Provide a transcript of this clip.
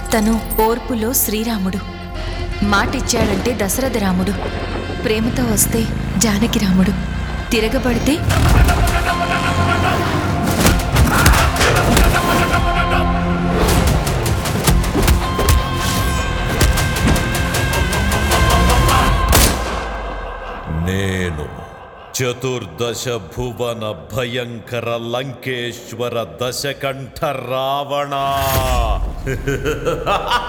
తను ఓర్పులో శ్రీరాముడు మాటిచ్చాడంటే దశరథ రాముడు ప్రేమతో వస్తే జానకి రాముడు తిరగబడితే నేను చతుర్దశ భువన భయంకర లంకేశ్వర దశకంఠ రావణ